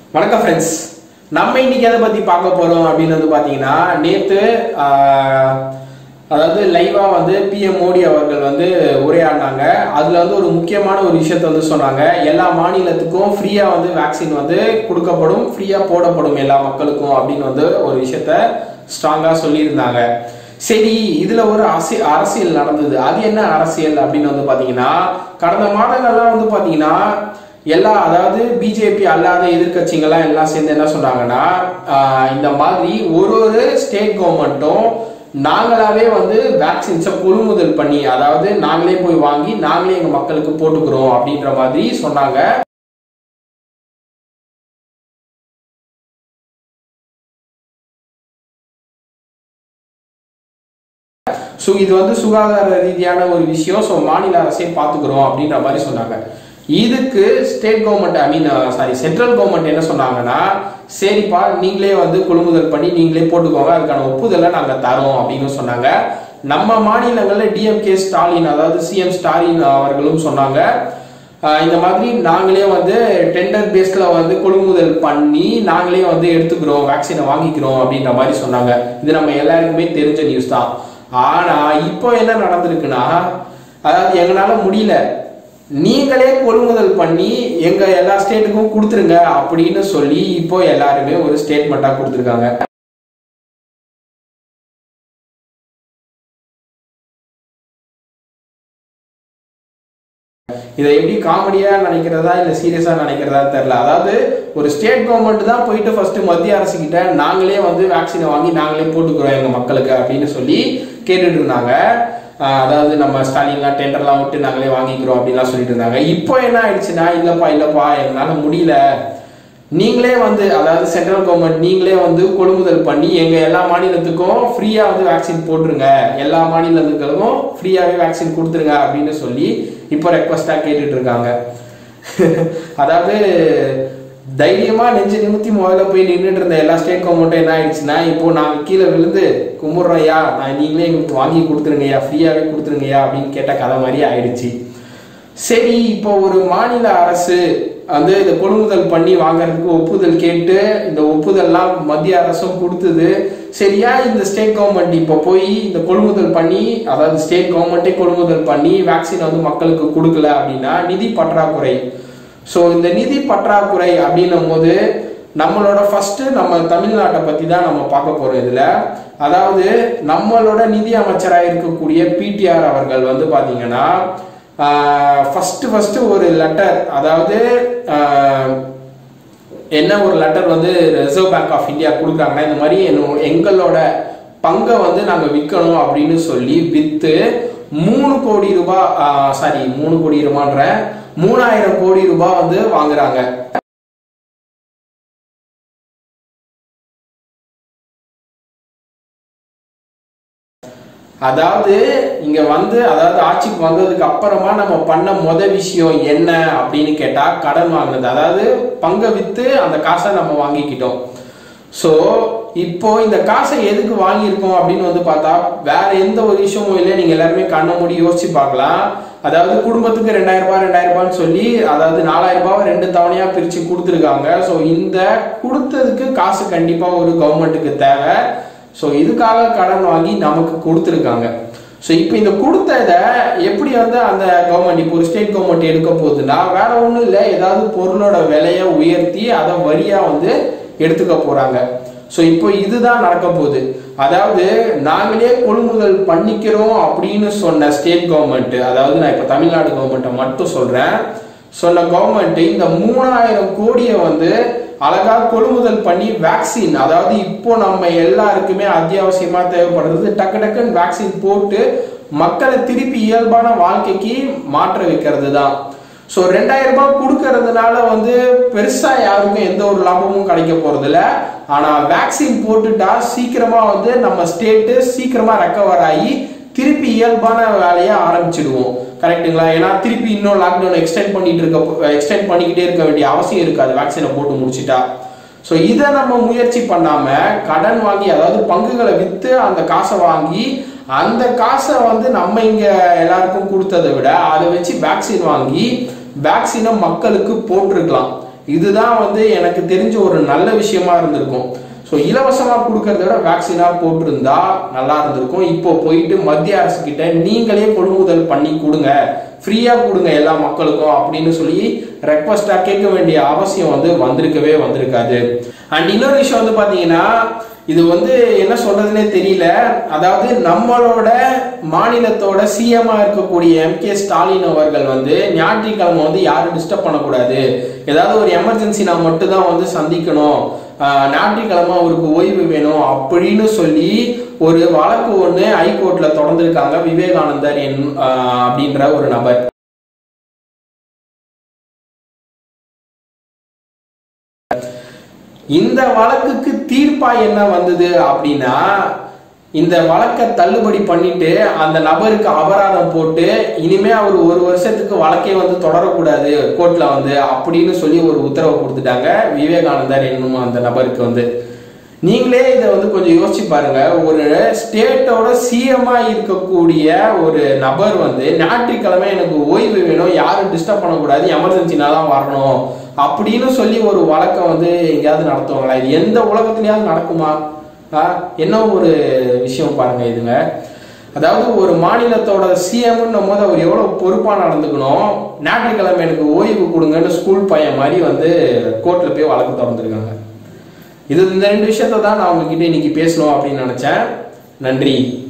வணக்கம் ஃப்ரெண்ட்ஸ் நம்ம இன்னைக்கு எதை பத்தி பார்க்க போறோம் அப்படின்னு வந்து பாத்தீங்கன்னா நேத்து ஆஹ், அதாவது லைவா வந்து பிஎம் மோடி அவர்கள் வந்து உரையாடினாங்க அதுல வந்து ஒரு முக்கியமான ஒரு விஷயத்த வந்து சொன்னாங்க எல்லா மாநிலத்துக்கும் ஃப்ரீயா வந்து வேக்சின் வந்து கொடுக்கப்படும் ஃப்ரீயா போடப்படும் எல்லா மக்களுக்கும் அப்படின்னு வந்து ஒரு விஷயத்த ஸ்ட்ராங்கா சொல்லியிருந்தாங்க சரி இதுல ஒரு அரசி- அரசியல் நடந்தது அது என்ன அரசியல் அப்படின்னு வந்து பாத்தீங்கன்னா கடந்த மாதங்கள்லாம் வந்து பாத்தீங்கன்னா எல்லா அதாவது பிஜேபி அல்லாத எதிர்க்கட்சிகள்லாம் எல்லாம் சேர்ந்து என்ன சொன்னாங்கன்னா ஆஹ் இந்த மாதிரி ஒரு ஒரு ஸ்டேட் கவர்மெண்ட்டும் நாங்களாவே வந்து வேக்சின்ஸை கொள்முதல் பண்ணி அதாவது நாங்களே போய் வாங்கி நாங்களே எங்க மக்களுக்கு போட்டுக்கிறோம் அப்படின்ற மாதிரி சொன்னாங்க ஸோ இது வந்து சுகாதார ரீதியான ஒரு விஷயம் ஸோ மாநில அரசே பார்த்துக்கிறோம் அப்படின்ற மாதிரி சொன்னாங்க இதுக்கு state government I mean sorry central government என்ன சொன்னாங்கன்னா சரிப்பா நீங்களே வந்து கொள்முதல் பண்ணி நீங்களே போட்டுக்கோங்க அதுக்கான ஒப்புதலை நாங்கள் தரோம் அப்படின்னு சொன்னாங்க நம்ம மாநிலங்களில் டிஎம்கே ஸ்டாலின் அதாவது சிஎம் ஸ்டாலின் அவர்களும் சொன்னாங்க ஆஹ் இந்த மாதிரி நாங்களே வந்து டெண்டர் பேஸ்ல வந்து கொள்முதல் பண்ணி நாங்களே வந்து எடுத்துக்கிறோம் வேக்சினை வாங்கிக்கிறோம் அப்படின்ற மாதிரி சொன்னாங்க இது நம்ம எல்லாருக்குமே தெரிஞ்ச நியூஸ் தான் ஆனா இப்போ என்ன நடந்திருக்குன்னா அதாவது எங்களால முடியல நீங்களே கொள்முதல் பண்ணி எங்க எல்லா ஸ்டேட்டுக்கும் கொடுத்துருங்க அப்படின்னு சொல்லி இப்போ எல்லாருமே ஒரு ஸ்டேட்மெண்டா கொடுத்துருக்காங்க இதை எப்படி காமெடியா நினைக்கிறதா இல்ல சீரியஸா நினைக்கிறதா தெரியல அதாவது ஒரு ஸ்டேட் கவர்மெண்ட் தான் போயிட்டு ஃபர்ஸ்ட் மத்திய அரசு கிட்ட நாங்களே வந்து வேக்சினை வாங்கி நாங்களே போட்டுக்கிறோம் எங்க மக்களுக்கு அப்படின்னு சொல்லி கேட்டுட்டு இருந்தாங்க ஆஹ் அதாவது நம்ம ஸ்டாலின்லாம் டெண்டர்லாம் விட்டு நாங்களே வாங்கிக்கிறோம் அப்படின்லாம் சொல்லிட்டு இருந்தாங்க இப்போ என்ன ஆயிடுச்சுன்னா இல்லப்பா இல்லப்பா எங்களால முடியல நீங்களே வந்து அதாவது சென்ட்ரல் கவர்மெண்ட் நீங்களே வந்து கொள்முதல் பண்ணி எங்க எல்லா மாநிலத்துக்கும் ஃப்ரீயா வந்து வேக்சின் போட்டுருங்க எல்லா மாநிலத்துக்கும் ஃப்ரீயாவே வேக்சின் கொடுத்துருங்க அப்படின்னு சொல்லி இப்போ ரெக்வஸ்டா கேட்டுட்டு இருக்காங்க அதாவது தைரியமா நெஞ்சு நிமித்தி முதல்ல போய் நின்றுட்டு இருந்த எல்லா ஸ்டேட் கவர்மெண்ட்டும் என்ன ஆயிடுச்சுன்னா இப்போ நாங்க கீழே விழுந்து கும்பிடுறோம்யா நான் நீங்களே எங்களுக்கு வாங்கி கொடுத்துருங்கய்யா ஃப்ரீயாவே கொடுத்துருங்கய்யா அப்படின்னு கேட்ட கதை மாதிரி ஆயிடுச்சு சரி இப்போ ஒரு மாநில அரசு வந்து இந்த கொள்முதல் பண்ணி வாங்குறதுக்கு ஒப்புதல் கேட்டு இந்த ஒப்புதல்லாம் மத்திய அரசும் கொடுத்தது சரியா இந்த ஸ்டேட் கவர்மெண்ட் இப்போ போய் இந்த கொள்முதல் பண்ணி அதாவது ஸ்டேட் கவர்மெண்ட்டே கொள்முதல் பண்ணி வேக்சின் வந்து மக்களுக்கு கொடுக்கல அப்படின்னா நிதி பற்றாக்குறை ஸோ இந்த நிதி பற்றாக்குறை அப்படின்னும் போது நம்மளோட ஃபர்ஸ்ட் நம்ம தமிழ்நாட்டை பத்தி தான் நம்ம பார்க்க போறோம் இதுல அதாவது நம்மளோட நிதி அமைச்சராக இருக்கக்கூடிய பிடிஆர் அவர்கள் வந்து பாத்தீங்கன்னா ஃபர்ஸ்ட் ஃபர்ஸ்ட் ஒரு லெட்டர் அதாவது ஆஹ், என்ன ஒரு லெட்டர் வந்து ரிசர்வ் பேங்க் ஆஃப் இந்தியா கொடுக்குறாங்கன்னா இந்த மாதிரி என்னோ- எங்களோட பங்கை வந்து நாங்கள் விற்கணும் அப்படின்னு சொல்லி விற்று மூணு கோடி ரூபாய் சாரி மூணு கோடி ரூபான்ற மூணாயிரம் கோடி ரூபாய் வந்து வாங்குறாங்க அதாவது இங்க வந்து அதாவது ஆட்சிக்கு வந்ததுக்கு அப்புறமா நம்ம பண்ண முத விஷயம் என்ன அப்படின்னு கேட்டா கடன் வாங்கினது அதாவது பங்கை வித்து அந்த காசை நம்ம வாங்கிக்கிட்டோம் சோ இப்போ இந்த காசை எதுக்கு வாங்கியிருக்கோம் அப்படின்னு வந்து பார்த்தா வேற எந்த ஒரு விஷயமும் இல்லை நீங்க எல்லாருமே கண்ணை மூடி யோசிச்சு பார்க்கலாம் அதாவது குடும்பத்துக்கு ரெண்டாயிரம் ரூபாய் ரெண்டாயிரம் ரூபாய்னு சொல்லி அதாவது நாலாயிரம் ரூபாய் ரெண்டு தவணையா பிரிச்சு கொடுத்துருக்காங்க ஸோ இந்த கொடுத்ததுக்கு காசு கண்டிப்பா ஒரு கவர்மெண்ட்டுக்கு தேவை ஸோ இதுக்காக கடன் வாங்கி நமக்கு கொடுத்துருக்காங்க ஸோ இப்போ இந்த கொடுத்ததை எப்படி வந்து அந்த கவர்மெண்ட் இப்போ ஒரு ஸ்டேட் கவர்மெண்ட் எடுக்க போகுதுன்னா வேற ஒன்றும் இல்லை ஏதாவது பொருளோட விலையை உயர்த்தி அதை வரியா வந்து எடுத்துக்க போறாங்க ஸோ இப்போ இதுதான் நடக்க போகுது அதாவது நாங்களே கொள்முதல் பண்ணிக்கிறோம் அப்படின்னு சொன்ன ஸ்டேட் கவர்மெண்ட் அதாவது நான் இப்போ தமிழ்நாடு கவர்மெண்ட்டை மட்டும் சொல்றேன் சொன்ன கவர்மெண்ட் இந்த மூணாயிரம் கோடியை வந்து அழகா கொள்முதல் பண்ணி வேக்சின் அதாவது இப்போ நம்ம எல்லாருக்குமே அத்தியாவசியமா தேவைப்படுறது டக்கு டக்குன்னு வேக்சின் போட்டு மக்களை திருப்பி இயல்பான வாழ்க்கைக்கு மாற்ற வைக்கிறது தான் ஸோ ரெண்டாயிரம் ரூபாய் கொடுக்கறதுனால வந்து பெருசா யாருக்கும் எந்த ஒரு லாபமும் கிடைக்க போறது இல்ல ஆனா வேக்சின் போட்டுட்டா சீக்கிரமா வந்து நம்ம ஸ்டேட்டு சீக்கிரமா ரெக்கவர் ஆகி திருப்பி இயல்பான வேலையை ஆரம்பிச்சிடுவோம் கரெக்ட்டுங்களா ஏன்னா திருப்பி இன்னும் லாக்டவுன் எக்ஸ்டெண்ட் பண்ணிட்டு இருக்க எக்ஸ்டெண்ட் பண்ணிக்கிட்டே இருக்க வேண்டிய அவசியம் இருக்காது வேக்சினை போட்டு முடிச்சிட்டா ஸோ இதை நம்ம முயற்சி பண்ணாம கடன் வாங்கி அதாவது பங்குகளை வித்து அந்த காசை வாங்கி அந்த காசை வந்து நம்ம இங்க எல்லாருக்கும் கொடுத்ததை விட அதை வச்சு வேக்சின் வாங்கி வேக்சினை மக்களுக்கு போட்டிருக்கலாம் இதுதான் வந்து எனக்கு தெரிஞ்ச ஒரு நல்ல விஷயமா இருந்திருக்கும் ஸோ இலவசமாக கொடுக்கறத விட வேக்சினாக போட்டிருந்தா நல்லா இருந்திருக்கும் இப்போ போயிட்டு மத்திய அரசு கிட்ட நீங்களே கொள்முதல் பண்ணி கொடுங்க ஃப்ரீயாக கொடுங்க எல்லா மக்களுக்கும் அப்படின்னு சொல்லி ரெக்வஸ்டாக கேட்க வேண்டிய அவசியம் வந்து வந்திருக்கவே வந்திருக்காது அண்ட் இன்னொரு விஷயம் வந்து பார்த்தீங்கன்னா இது வந்து என்ன சொல்றதுனே தெரியல அதாவது நம்மளோட மாநிலத்தோட சிஎம்மா இருக்கக்கூடிய எம் கே ஸ்டாலின் அவர்கள் வந்து ஞாயிற்றுக்கிழமை வந்து யாரும் டிஸ்டர்ப் பண்ணக்கூடாது ஏதாவது ஒரு எமர்ஜென்சினா மட்டும் தான் வந்து சந்திக்கணும் ஆஹ் ஞாயிற்றுக்கிழமை அவருக்கு ஓய்வு வேணும் அப்படின்னு சொல்லி ஒரு வழக்கு ஒன்று ஹைகோர்ட்ல தொடர்ந்துருக்காங்க விவேகானந்தர் என் ஆஹ் அப்படின்ற ஒரு நபர் இந்த வழக்குக்கு தீர்ப்பா என்ன வந்தது அப்படின்னா இந்த வழக்கை தள்ளுபடி பண்ணிட்டு அந்த நபருக்கு அபராதம் போட்டு இனிமே அவர் ஒரு வருஷத்துக்கு வழக்கே வந்து தொடரக்கூடாது கோர்ட்ல வந்து அப்படின்னு சொல்லி ஒரு உத்தரவு கொடுத்துட்டாங்க விவேகானந்தர் என்னும் அந்த நபருக்கு வந்து நீங்களே இதை வந்து கொஞ்சம் யோசிச்சு பாருங்க ஒரு ஸ்டேட்டோட சிஎம்மா இருக்கக்கூடிய ஒரு நபர் வந்து ஞாயிற்றுக்கிழமை எனக்கு ஓய்வு வேணும் யாரும் டிஸ்டர்ப் பண்ணக்கூடாது எமர்ஜென்சினா தான் வரணும் அப்படின்னு சொல்லி ஒரு வழக்கம் வந்து எங்கேயாவது நடத்துவாங்களா இது எந்த உலகத்துலயாவது நடக்குமா ஆ, என்ன ஒரு விஷயம் பாருங்க இதுங்க அதாவது ஒரு மாநிலத்தோட சிஎம்னும் போது அவர் எவ்வளவு பொறுப்பா நடந்துக்கணும் ஞாயிற்றுக்கிழமை எனக்கு ஓய்வு கொடுங்கன்னு ஸ்கூல் பையன் மாதிரி வந்து கோர்ட்ல போய் வழக்கு திறந்துருக்காங்க இது இந்த ரெண்டு விஷயத்தை தான் நான் உங்ககிட்ட இன்னைக்கு பேசணும் அப்படின்னு நினைச்சேன் நன்றி